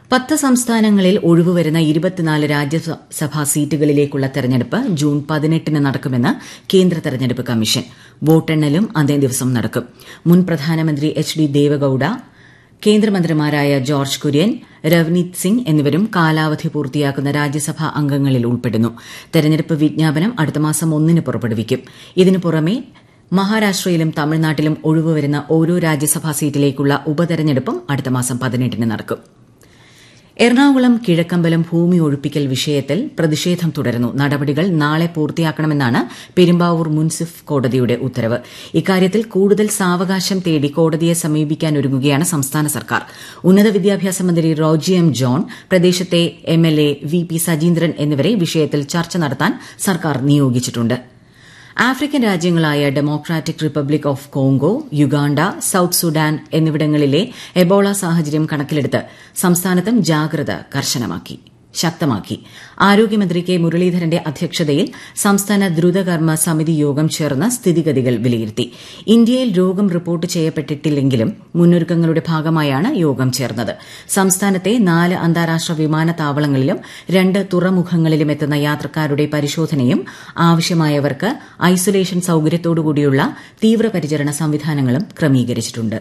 പത്ത് സംസ്ഥാനങ്ങളിൽ ഒഴിവുവരുന്ന ഇരുപത്തിനാല് രാജ്യസഭാ സീറ്റുകളിലേക്കുള്ള തെരഞ്ഞെടുപ്പ് ജൂൺ പതിനെട്ടിന് നടക്കുമെന്ന് കേന്ദ്ര തെരഞ്ഞെടുപ്പ് കമ്മീഷൻ വോട്ടെണ്ണലും അതേ ദിവസം നടക്കും മുൻ പ്രധാനമന്ത്രി എച്ച് ഡി ദേവഗൌഡ കേന്ദ്രമന്ത്രിമാരായ ജോർജ് കുര്യൻ രവ്നീത് സിംഗ് എന്നിവരും കാലാവധി പൂർത്തിയാക്കുന്ന രാജ്യസഭാ അംഗങ്ങളിൽ ഉൾപ്പെടുന്നു തെരഞ്ഞെടുപ്പ് വിജ്ഞാപനം അടുത്ത മാസം ഒന്നിന് പുറപ്പെടുവിക്കും ഇതിനു പുറമെ മഹാരാഷ്ട്രയിലും തമിഴ്നാട്ടിലും ഒഴിവുവരുന്ന ഓരോ രാജ്യസഭാ സീറ്റിലേക്കുള്ള ഉപതെരഞ്ഞെടുപ്പും അടുത്ത മാസം പതിനെട്ടിന് നടക്കും എറണാകുളം കിഴക്കമ്പലം ഭൂമി ഒഴിപ്പിക്കൽ വിഷയത്തിൽ പ്രതിഷേധം തുടരുന്നു നടപടികൾ നാളെ പൂർത്തിയാക്കണമെന്നാണ് പെരുമ്പാവൂർ മുൻസിഫ് കോടതിയുടെ ഉത്തരവ് ഇക്കാര്യത്തിൽ കൂടുതൽ സാവകാശം തേടി കോടതിയെ സമീപിക്കാനൊരുങ്ങുകയാണ് സംസ്ഥാന സർക്കാർ ഉന്നത വിദ്യാഭ്യാസ മന്ത്രി റോജി എം ജോൺ പ്രദേശത്തെ എംഎൽഎ വി പി സജീന്ദ്രൻ എന്നിവരെ വിഷയത്തിൽ ചർച്ച നടത്താൻ സർക്കാർ നിയോഗിച്ചിട്ടുണ്ട് ആഫ്രിക്കൻ രാജ്യങ്ങളായ Democratic Republic of Congo Uganda South Sudan എന്നിവിടങ്ങളിലെ എബോള സാഹചര്യം കണക്കിലെടുത്ത് സംസ്ഥാനത്തും ജാഗ്രത കർശനമാക്കി ശക്തമാക്കി ആരോഗ്യമന്ത്രി കെ മുരളീധരന്റെ അധ്യക്ഷതയിൽ സംസ്ഥാന ദ്രുതകർമ്മ സമിതി യോഗം ചേർന്ന് സ്ഥിതിഗതികൾ വിലയിരുത്തി ഇന്ത്യയിൽ രോഗം റിപ്പോർട്ട് ചെയ്യപ്പെട്ടിട്ടില്ലെങ്കിലും മുന്നൊരുക്കങ്ങളുടെ ഭാഗമായാണ് യോഗം ചേർന്നത് സംസ്ഥാനത്തെ നാല് അന്താരാഷ്ട്ര വിമാനത്താവളങ്ങളിലും രണ്ട് തുറമുഖങ്ങളിലും എത്തുന്ന യാത്രക്കാരുടെ പരിശോധനയും ആവശ്യമായവർക്ക് ഐസൊലേഷൻ സൌകര്യത്തോടുകൂടിയുള്ള തീവ്രപരിചരണ സംവിധാനങ്ങളും ക്രമീകരിച്ചിട്ടുണ്ട്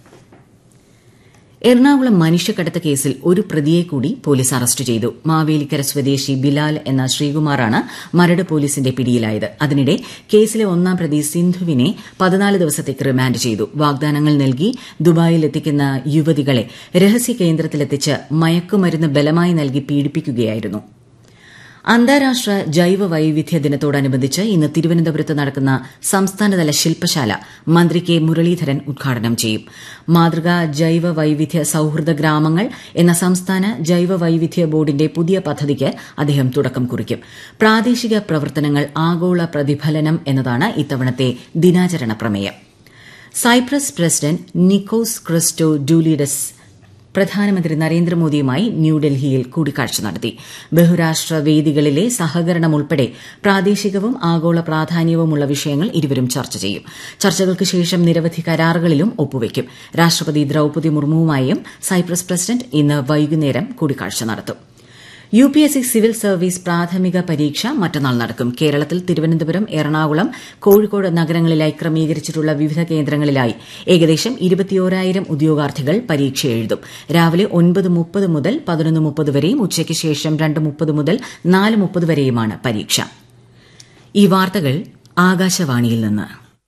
എറണാകുളം മനുഷ്യക്കടത്ത് കേസിൽ ഒരു പ്രതിയെ കൂടി പോലീസ് അറസ്റ്റ് ചെയ്തു മാവേലിക്കര സ്വദേശി ബിലാൽ എന്ന ശ്രീകുമാറാണ് മരട് പോലീസിന്റെ പിടിയിലായത് അതിനിടെ കേസിലെ ഒന്നാം പ്രതി സിന്ധുവിനെ പതിനാല് ദിവസത്തേക്ക് റിമാൻഡ് ചെയ്തു വാഗ്ദാനങ്ങൾ നൽകി ദുബായിൽ എത്തിക്കുന്ന യുവതികളെ രഹസ്യ കേന്ദ്രത്തിലെത്തിച്ച് മയക്കുമരുന്ന് ബലമായി നൽകി പീഡിപ്പിക്കുകയായിരുന്നു അന്താരാഷ്ട്ര ജൈവ വൈവിധ്യ ദിനത്തോടനുബന്ധിച്ച് ഇന്ന് തിരുവനന്തപുരത്ത് നടക്കുന്ന സംസ്ഥാനതല ശില്പശാല മന്ത്രി കെ മുരളീധരൻ ഉദ്ഘാടനം ചെയ്യും മാതൃകാ ജൈവ വൈവിധ്യ സൌഹൃദ ഗ്രാമങ്ങൾ എന്ന സംസ്ഥാന ജൈവ വൈവിധ്യ ബോർഡിന്റെ പുതിയ പദ്ധതിക്ക് അദ്ദേഹം തുടക്കം കുറിക്കും പ്രാദേശിക പ്രവർത്തനങ്ങൾ ആഗോള പ്രതിഫലനം എന്നതാണ് ഇത്തവണത്തെ ദിനാചരണ പ്രമേയം Cyprus president Nikos Christodoulides പ്രധാനമന്ത്രി നരേന്ദ്രമോദിയുമായി ന്യൂഡൽഹിയിൽ കൂടിക്കാഴ്ച നടത്തി ബഹുരാഷ്ട്ര വേദികളിലെ സഹകരണം ഉൾപ്പെടെ പ്രാദേശികവും ആഗോള പ്രാധാന്യവുമുള്ള വിഷയങ്ങൾ ഇരുവരും ചർച്ച ചെയ്യും ചർച്ചകൾക്ക് ശേഷം നിരവധി കരാറുകളിലും ഒപ്പുവയ്ക്കും രാഷ്ട്രപതി ദ്രൌപദി മുർമുവുമായും സൈപ്രസ് പ്രസിഡന്റ് ഇന്ന് വൈകുന്നേരം കൂടിക്കാഴ്ച നടത്തും U P S C civil service പ്രാഥമിക പരീക്ഷ മറ്റന്നാൾ നടക്കും കേരളത്തിൽ തിരുവനന്തപുരം എറണാകുളം കോഴിക്കോട് നഗരങ്ങളിലായി ക്രമീകരിച്ചിട്ടുള്ള വിവിധ കേന്ദ്രങ്ങളിലായി ഏകദേശം ഇരുപത്തിയോരായിരം ഉദ്യോഗാർത്ഥികൾ പരീക്ഷ എഴുതും രാവിലെ ഒൻപത് മുപ്പത് മുതൽ പതിനൊന്ന് മുപ്പത് വരെയും ഉച്ചയ്ക്ക് ശേഷം രണ്ട് മുപ്പത് മുതൽ നാല് മുപ്പത് വരെയുമാണ് പരീക്ഷ ഈ വാർത്തകൾ ആകാശവാണിയിൽ നിന്ന്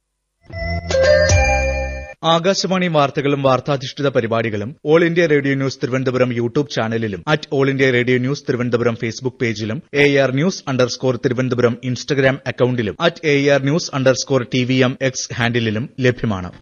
ആകാശവാണി വാർത്തകളും വാർത്താധിഷ്ഠിത പരിപാടികളും All India Radio news Thiruvananthapuram YouTube ചാനലിലും at All India Radio news Thiruvananthapuram Facebook പേജിലും A R news underscore Thiruvananthapuram Instagram അക്കൌണ്ടിലും at A R news underscore T V M X ഹാൻഡിലും ലഭ്യമാണ്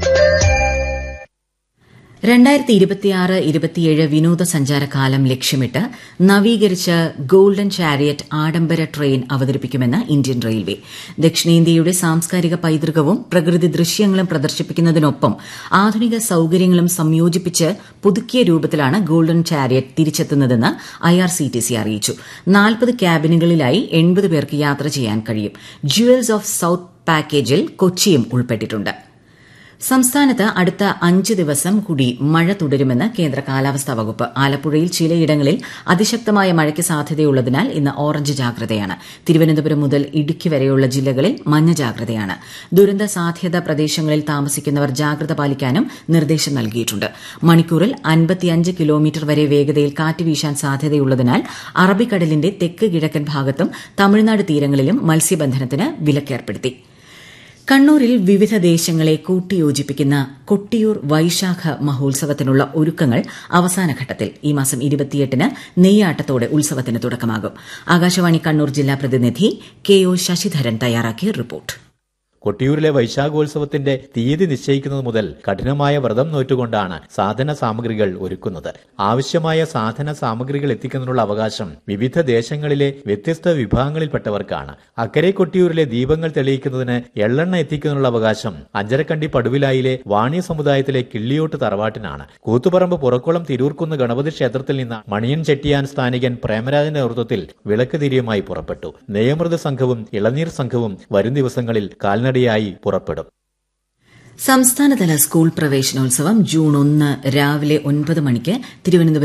രണ്ടായിരത്തി ഇരുപത്തിയാറ് ഇരുപത്തിയേഴ് വിനോദസഞ്ചാര കാലം ലക്ഷ്യമിട്ട് നവീകരിച്ച ഗോൾഡൻ ചാരിയറ്റ് ആഡംബര ട്രെയിൻ അവതരിപ്പിക്കുമെന്ന് ഇന്ത്യൻ റെയിൽവേ ദക്ഷിണേന്ത്യയുടെ സാംസ്കാരിക പൈതൃകവും പ്രകൃതി ദൃശ്യങ്ങളും പ്രദർശിപ്പിക്കുന്നതിനൊപ്പം ആധുനിക സൌകര്യങ്ങളും സംയോജിപ്പിച്ച് പുതുക്കിയ രൂപത്തിലാണ് ഗോൾഡൻ ചാരിയറ്റ് തിരിച്ചെത്തുന്നതെന്ന് ഐആർസിടിസി അറിയിച്ചു നാൽപ്പത് ക്യാബിനുകളിലായി എൺപത് പേർക്ക് യാത്ര ചെയ്യാൻ കഴിയും ജുവൽസ് ഓഫ് സൌത്ത് പാക്കേജിൽ കൊച്ചിയും ഉൾപ്പെട്ടിട്ടുണ്ട് സംസ്ഥാനത്ത് അടുത്ത അഞ്ച് ദിവസം കൂടി മഴ തുടരുമെന്ന് കേന്ദ്ര കാലാവസ്ഥാ വകുപ്പ് ആലപ്പുഴയിൽ ചിലയിടങ്ങളിൽ അതിശക്തമായ മഴയ്ക്ക് സാധ്യതയുള്ളതിനാൽ ഇന്ന് ഓറഞ്ച് ജാഗ്രതയാണ് തിരുവനന്തപുരം മുതൽ ഇടുക്കി വരെയുള്ള ജില്ലകളിൽ മഞ്ഞ ജാഗ്രതയാണ് ദുരന്ത സാധ്യത പ്രദേശങ്ങളിൽ താമസിക്കുന്നവർ ജാഗ്രത പാലിക്കാനും നിർദ്ദേശം നൽകിയിട്ടുണ്ട് മണിക്കൂറിൽ അൻപത്തിയഞ്ച് കിലോമീറ്റർ വരെ വേഗതയിൽ കാറ്റ് വീശാൻ സാധ്യതയുള്ളതിനാൽ അറബിക്കടലിന്റെ തെക്ക് കിഴക്കൻ ഭാഗത്തും തമിഴ്നാട് തീരങ്ങളിലും മത്സ്യബന്ധനത്തിന് വിലക്കേർപ്പെടുത്തി കണ്ണൂരിൽ വിവിധ ദേശങ്ങളെ കൂട്ടിയോജിപ്പിക്കുന്ന കൊട്ടിയൂർ വൈശാഖ മഹോത്സവത്തിനുള്ള ഒരുക്കങ്ങൾ അവസാനഘട്ടത്തിൽ ഈ മാസം ഇരുപത്തിയെട്ടിന് നെയ്യാട്ടത്തോടെ ഉത്സവത്തിന് തുടക്കമാകും ആകാശവാണി കണ്ണൂർ ജില്ലാ പ്രതിനിധി കെ ഒ ശശിധരൻ തയ്യാറാക്കിയ റിപ്പോർട്ട് കൊട്ടിയൂരിലെ വൈശാഖോത്സവത്തിന്റെ തീയതി നിശ്ചയിക്കുന്നത് മുതൽ കഠിനമായ വ്രതം നോറ്റുകൊണ്ടാണ് സാധന സാമഗ്രികൾ ഒരുക്കുന്നത് ആവശ്യമായ സാധന സാമഗ്രികൾ എത്തിക്കുന്നതിനുള്ള അവകാശം വിവിധ ദേശങ്ങളിലെ വ്യത്യസ്ത വിഭാഗങ്ങളിൽപ്പെട്ടവർക്കാണ് അക്കരെ കൊട്ടിയൂരിലെ ദീപങ്ങൾ തെളിയിക്കുന്നതിന് എള്ളെണ്ണ എത്തിക്കുന്നതിനുള്ള അവകാശം അഞ്ചരക്കണ്ടി പടുവിലായിലെ വാണി സമുദായത്തിലെ കിള്ളിയോട്ട് തറവാട്ടിനാണ് കൂത്തുപറമ്പ് പുറക്കുളം തിരൂർക്കുന്ന് ഗണപതി ക്ഷേത്രത്തിൽ നിന്ന് മണിയൻ ചെട്ടിയാൻ സ്ഥാനികൻ പ്രേമരാജന്റെ നേതൃത്വത്തിൽ വിളക്ക് തിരിയുമായി പുറപ്പെട്ടു നെയ്യമൃത സംഘവും ഇളനീർ സംഘവും വരും ദിവസങ്ങളിൽ കാൽനടയായി പുറപ്പെടും സംസ്ഥാനതല സ്കൂൾ പ്രവേശനോത്സവം ജൂൺ ഒന്ന് രാവിലെ ഒൻപത് മണിക്ക് തിരുവനന്തപുരം